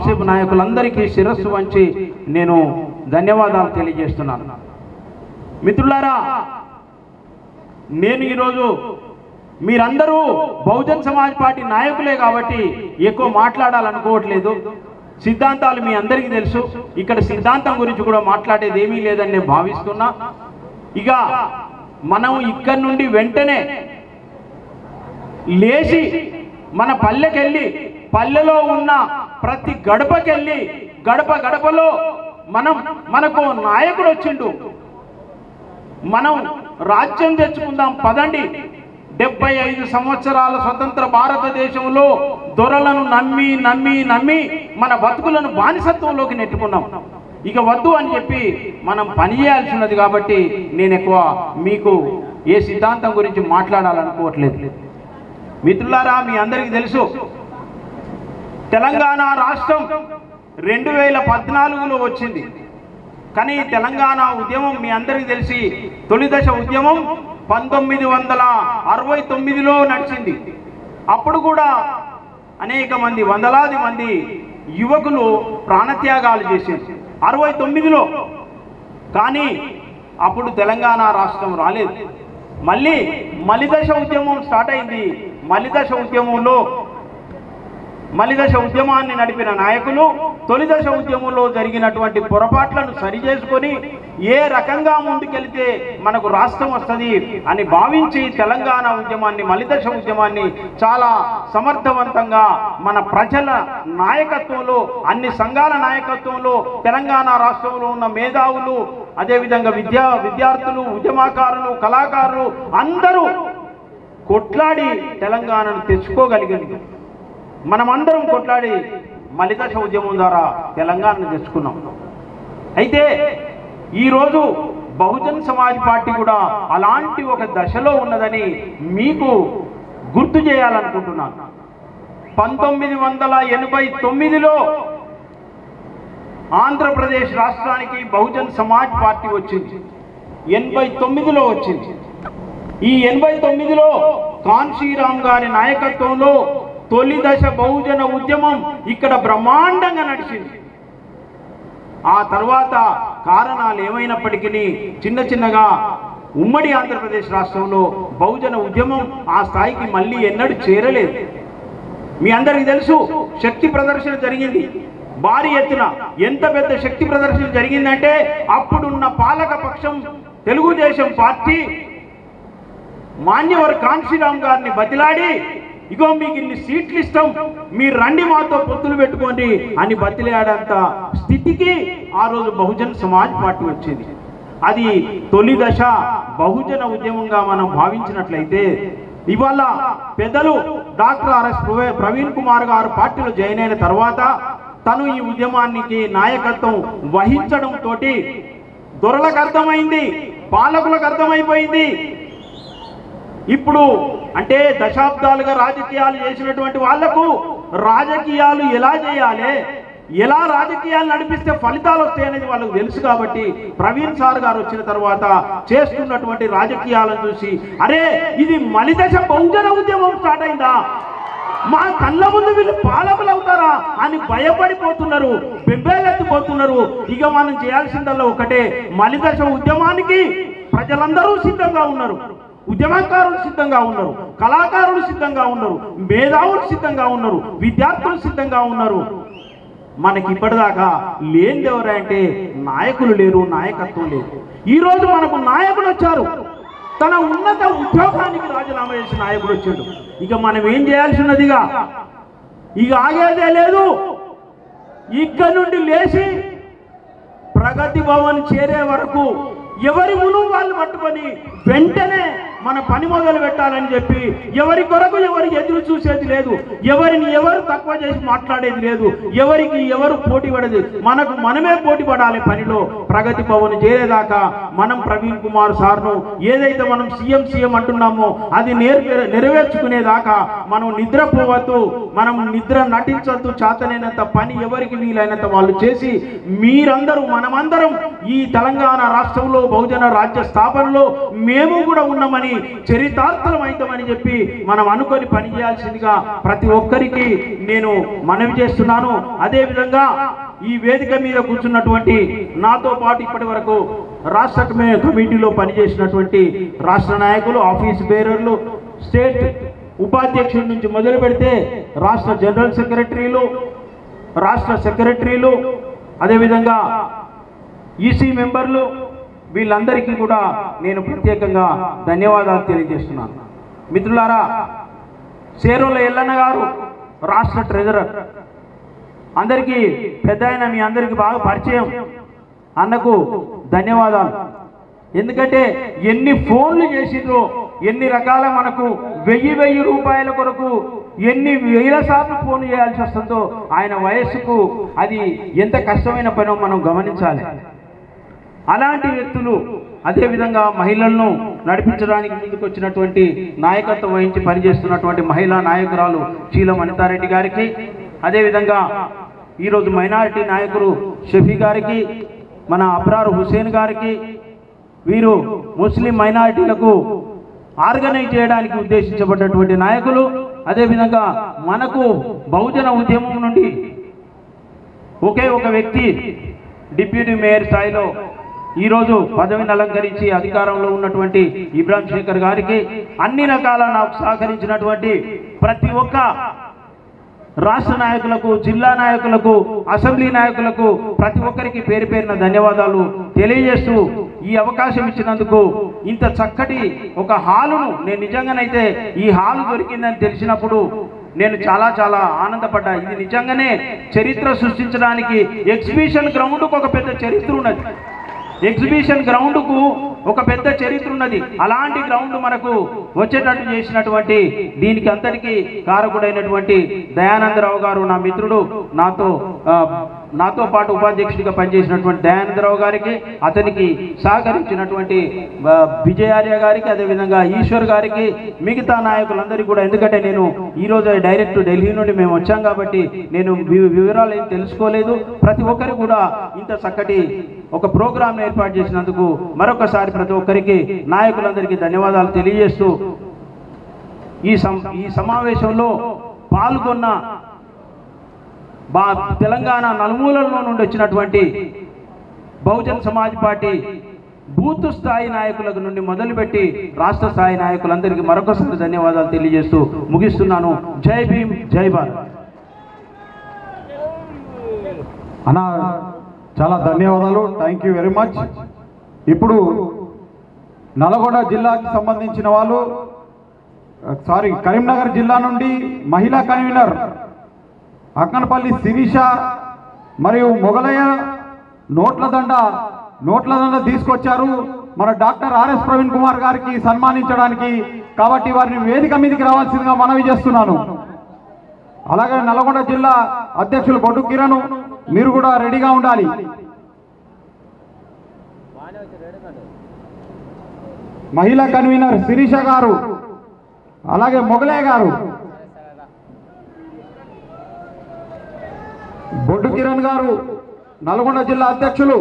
కాంక్షేపు నాయకులందరికీ శిరస్సు వంచి నేను ధన్యవాదాలు తెలియజేస్తున్నాను మిత్రులారా నేను ఈరోజు మీరందరూ బహుజన్ సమాజ్ పార్టీ నాయకులే కాబట్టి ఎక్కువ మాట్లాడాలనుకోవట్లేదు సిద్ధాంతాలు మీ అందరికీ తెలుసు ఇక్కడ సిద్ధాంతం గురించి కూడా మాట్లాడేది ఏమీ లేదని నేను భావిస్తున్నా ఇక మనం ఇక్కడి నుండి వెంటనే లేచి మన పల్లెకెళ్ళి పల్లెలో ఉన్న ప్రతి గడపకెళ్ళి గడప గడపలో మనం మనకు నాయకుడు వచ్చిండు మనం రాజ్యం తెచ్చుకుందాం పదండి డెబ్బై ఐదు సంవత్సరాల స్వతంత్ర భారతదేశంలో దొరలను నమ్మి నమ్మి నమ్మి మన బతుకులను బానిసత్వంలోకి నెట్టుకున్నాం ఇక వద్దు అని చెప్పి మనం పని చేయాల్సి ఉన్నది కాబట్టి నేను ఎక్కువ మీకు ఏ సిద్ధాంతం గురించి మాట్లాడాలనుకోవట్లేదు మిత్రులారా మీ అందరికీ తెలుసు తెలంగాణ రాష్ట్రం రెండు వేల పద్నాలుగులో వచ్చింది కానీ తెలంగాణ ఉద్యమం మీ అందరికీ తెలిసి తొలి దశ ఉద్యమం పంతొమ్మిది వందల అరవై తొమ్మిదిలో నడిచింది అప్పుడు కూడా అనేక మంది వందలాది మంది యువకులు ప్రాణత్యాగాలు చేశారు అరవై తొమ్మిదిలో కానీ అప్పుడు తెలంగాణ రాష్ట్రం రాలేదు మళ్ళీ మలిదశ ఉద్యమం స్టార్ట్ అయింది మలిదశ ఉద్యమంలో మలిదశ ఉద్యమాన్ని నడిపిన నాయకులు తొలిదశ ఉద్యమంలో జరిగినటువంటి పొరపాట్లను సరిచేసుకొని ఏ రకంగా ముందుకెళ్తే మనకు రాష్ట్రం వస్తుంది అని భావించి తెలంగాణ ఉద్యమాన్ని మలిదశ ఉద్యమాన్ని చాలా సమర్థవంతంగా మన ప్రజల నాయకత్వంలో అన్ని సంఘాల నాయకత్వంలో తెలంగాణ రాష్ట్రంలో ఉన్న మేధావులు అదేవిధంగా విద్యా విద్యార్థులు ఉద్యమకారులు కళాకారులు అందరూ కొట్లాడి తెలంగాణను తెచ్చుకోగలిగింది మనమందరం కొట్లాడి మలిదశ ఉద్యమం ద్వారా తెలంగాణను తెచ్చుకున్నాం అయితే ఈరోజు బహుజన్ సమాజ్ పార్టీ కూడా అలాంటి ఒక దశలో ఉన్నదని మీకు గుర్తు చేయాలనుకుంటున్నాను పంతొమ్మిది వందల ఎనభై తొమ్మిదిలో ఆంధ్రప్రదేశ్ రాష్ట్రానికి బహుజన్ సమాజ్ పార్టీ వచ్చింది ఎనభై తొమ్మిదిలో వచ్చింది ఈ ఎనభై తొమ్మిదిలో కాన్షీరామ్ గారి నాయకత్వంలో తొలి దశ బహుజన ఉద్యమం ఇక్కడ బ్రహ్మాండంగా నడిచింది ఆ తర్వాత కారణాలు ఏమైనప్పటికీ చిన్న చిన్నగా ఉమ్మడి ఆంధ్రప్రదేశ్ రాష్ట్రంలో బహుజన ఉద్యమం ఆ స్థాయికి మళ్ళీ ఎన్నడూ చేరలేదు మీ అందరికీ తెలుసు శక్తి ప్రదర్శన జరిగింది భారీ ఎత్తున ఎంత పెద్ద శక్తి ప్రదర్శన జరిగిందంటే అప్పుడున్న పాలక పక్షం తెలుగుదేశం పార్టీ మాన్యవర్ కాంశీరామ్ గారిని బతిలాడి ఇగో మీకు ఇన్ని సీట్లు ఇస్తాం మీరు రండి మాతో పొత్తులు పెట్టుకోండి అని బతిలాడంత స్థితికి ఆ రోజు బహుజన్ సమాజ్ పార్టీ వచ్చింది అది తొలి దశ బహుజన ఉద్యమంగా మనం భావించినట్లయితే ఇవాళ పెద్దలు డాక్టర్ ఆర్ఎస్ ప్రవీ- ప్రవీణ్ కుమార్ గారు పార్టీలో జాయిన్ అయిన తర్వాత తను ఈ ఉద్యమానికి నాయకత్వం వహించడం తోటి దొరలకు అర్థమైంది పాలకులకు అర్థమైపోయింది ఇప్పుడు అంటే దశాబ్దాలుగా రాజకీయాలు చేసినటువంటి వాళ్లకు రాజకీయాలు ఎలా చేయాలి ఎలా రాజకీయాలు నడిపిస్తే ఫలితాలు వస్తాయనేది వాళ్ళకు తెలుసు కాబట్టి ప్రవీణ్ సార్ గారు వచ్చిన తర్వాత చేస్తున్నటువంటి రాజకీయాలను చూసి అరే ఇది మలిదశ బహుజన ఉద్యమం స్టార్ట్ అయిందా మా కళ్ళ ముందు వీళ్ళు పాలకులు అవుతారా అని భయపడిపోతున్నారు బెబ్బేలెత్తిపోతున్నారు ఇక మనం చేయాల్సిందల్లా ఒకటే మలిదశ ఉద్యమానికి ప్రజలందరూ సిద్ధంగా ఉన్నారు ఉద్యమకారులు సిద్ధంగా ఉన్నారు కళాకారులు సిద్ధంగా ఉన్నారు మేధావులు సిద్ధంగా ఉన్నారు విద్యార్థులు సిద్ధంగా ఉన్నారు మనకి ఇప్పటిదాకా లేనిది ఎవరంటే నాయకులు లేరు నాయకత్వం లేదు ఈ రోజు మనకు నాయకులు వచ్చారు తన ఉన్నత ఉద్యోగానికి రాజీనామా చేసిన నాయకుడు వచ్చాడు ఇక మనం ఏం చేయాల్సి ఉన్నదిగా ఇక ఆగేదే లేదు ఇక్కడ నుండి లేచి ప్రగతి భవన్ చేరే వరకు ఎవరి మును వాళ్ళు పట్టుకొని వెంటనే మన పని మొదలు పెట్టాలని చెప్పి ఎవరి కొరకు ఎవరికి ఎదురు చూసేది లేదు ఎవరిని ఎవరు తక్కువ చేసి మాట్లాడేది లేదు ఎవరికి ఎవరు పోటీ పడేది మనకు మనమే పోటీ పడాలి పనిలో ప్రగతి భవన్ చేరేదాకా మనం ప్రవీణ్ కుమార్ సార్ను ఏదైతే మనం సీఎం సీఎం అంటున్నామో అది నేర్పే నెరవేర్చుకునేదాకా మనం నిద్రపోవద్దు మనం నిద్ర నటించొద్దు చేతనైనంత పని ఎవరికి వీలైనంత వాళ్ళు చేసి మీరందరూ మనమందరం ఈ తెలంగాణ రాష్ట్రంలో బహుజన రాజ్య స్థాపనలో మేము కూడా ఉన్నామని చరితార్థమైతామని చెప్పి మనం అనుకొని పనిచేయాల్సిందిగా ప్రతి ఒక్కరికి నేను మనవి చేస్తున్నాను అదేవిధంగా ఈ వేదిక మీద కూర్చున్నటువంటి నాతో పాటు ఇప్పటి వరకు రాష్ట్ర కమి- కమిటీలో పనిచేసినటువంటి రాష్ట్ర నాయకులు ఆఫీస్ బేరర్లు స్టేట్ ఉపాధ్యక్షుడి నుంచి మొదలు పెడితే రాష్ట్ర జనరల్ సెక్రటరీలు రాష్ట్ర సెక్రటరీలు అదేవిధంగా ఈసీ మెంబర్లు వీళ్ళందరికీ కూడా నేను ప్రత్యేకంగా ధన్యవాదాలు తెలియజేస్తున్నాను మిత్రులారా సేరుల ఎల్లన్న గారు రాష్ట్ర ట్రెజరర్ అందరికీ పెద్ద ఆయన మీ అందరికీ బాగా పరిచయం అన్నకు ధన్యవాదాలు ఎందుకంటే ఎన్ని ఫోన్లు చేసిండ్రో ఎన్ని రకాల మనకు వెయ్యి వెయ్యి రూపాయల కొరకు ఎన్ని వేల సార్లు ఫోన్ చేయాల్సి వస్తుందో ఆయన వయస్సుకు అది ఎంత కష్టమైన పనో మనం గమనించాలి అలాంటి వ్యక్తులు అదేవిధంగా మహిళలను నడిపించడానికి ముందుకు వచ్చినటువంటి నాయకత్వం వహించి పనిచేస్తున్నటువంటి మహిళా నాయకురాలు చీలం అనితారెడ్డి గారికి అదేవిధంగా ఈరోజు మైనారిటీ నాయకుడు షఫీ గారికి మన అబ్రార్ హుసేన్ గారికి వీరు ముస్లిం మైనారిటీలకు ఆర్గనైజ్ చేయడానికి ఉద్దేశించబడ్డటువంటి నాయకులు అదేవిధంగా మనకు బహుజన ఉద్యమం నుండి ఒకే ఒక వ్యక్తి డిప్యూటీ మేయర్ స్థాయిలో ఈరోజు పదవిని అలంకరించి అధికారంలో ఉన్నటువంటి ఇబ్రాహిం శేఖర్ గారికి అన్ని రకాల నాకు సహకరించినటువంటి ప్రతి ఒక్క రాష్ట్ర నాయకులకు జిల్లా నాయకులకు అసెంబ్లీ నాయకులకు ప్రతి ఒక్కరికి పేరు పేరున ధన్యవాదాలు తెలియజేస్తూ ఈ అవకాశం ఇచ్చినందుకు ఇంత చక్కటి ఒక హాలును నేను నిజంగానైతే ఈ హాలు దొరికిందని తెలిసినప్పుడు నేను చాలా చాలా ఆనందపడ్డా ఇది నిజంగానే చరిత్ర సృష్టించడానికి ఎగ్జిబిషన్ గ్రౌండ్కు ఒక పెద్ద చరిత్ర ఉన్నది ఎగ్జిబిషన్ గ్రౌండ్కు ఒక పెద్ద చరిత్ర ఉన్నది అలాంటి గ్రౌండ్ మనకు వచ్చేటట్టు చేసినటువంటి దీనికి అంతటికీ కారకుడైనటువంటి దయానందరావు గారు నా మిత్రుడు నాతో ఆ, నాతో పాటు ఉపాధ్యక్షుడిగా పనిచేసినటువంటి దయానందరావు గారికి అతనికి సహకరించినటువంటి ఆ, విజయార్య గారికి అదేవిధంగా ఈశ్వర్ గారికి మిగతా నాయకులందరికీ కూడా ఎందుకంటే నేను ఈ రోజు డైరెక్ట్ ఢిల్లీ నుండి మేము వచ్చాం కాబట్టి నేను వి- వివరాలు ఏం తెలుసుకోలేదు ప్రతి ఒక్కరు కూడా ఇంత చక్కటి ఒక ప్రోగ్రామ్ ఏర్పాటు చేసినందుకు మరొకసారి ప్రతి ఒక్కరికి నాయకులందరికీ ధన్యవాదాలు తెలియజేస్తూ ఈ సం ఈ సమావేశంలో పాల్గొన్న బా తెలంగాణ నలుమూలల్లో నుండి వచ్చినటువంటి బహుజన్ సమాజ్ పార్టీ బూత్ స్థాయి నాయకులకు నుండి మొదలుపెట్టి రాష్ట్ర స్థాయి నాయకులందరికీ మరొకసారి ధన్యవాదాలు తెలియజేస్తూ ముగిస్తున్నాను జై భీమ్ జై భారత్ అన్న చాలా ధన్యవాదాలు థ్యాంక్ యూ వెరీ మచ్ ఇప్పుడు నల్గొండ జిల్లాకి సంబంధించిన వాళ్ళు సారీ కరీంనగర్ జిల్లా నుండి మహిళా కన్వీనర్ అక్కనపల్లి శిరీష మరియు మొగలయ్య నోట్ల దండ నోట్ల దండ తీసుకొచ్చారు మన డాక్టర్ ఆర్ఎస్ ప్రవీణ్ కుమార్ గారికి సన్మానించడానికి కాబట్టి వారిని వేదిక మీదకి రావాల్సిందిగా మనవి చేస్తున్నాను అలాగే నల్గొండ జిల్లా అధ్యక్షులు బొడ్డు కిరణ్ మీరు కూడా రెడీగా ఉండాలి మహిళా కన్వీనర్ శిరీష గారు అలాగే మొగలే గారు బొడ్డు కిరణ్ గారు నల్గొండ జిల్లా అధ్యక్షులు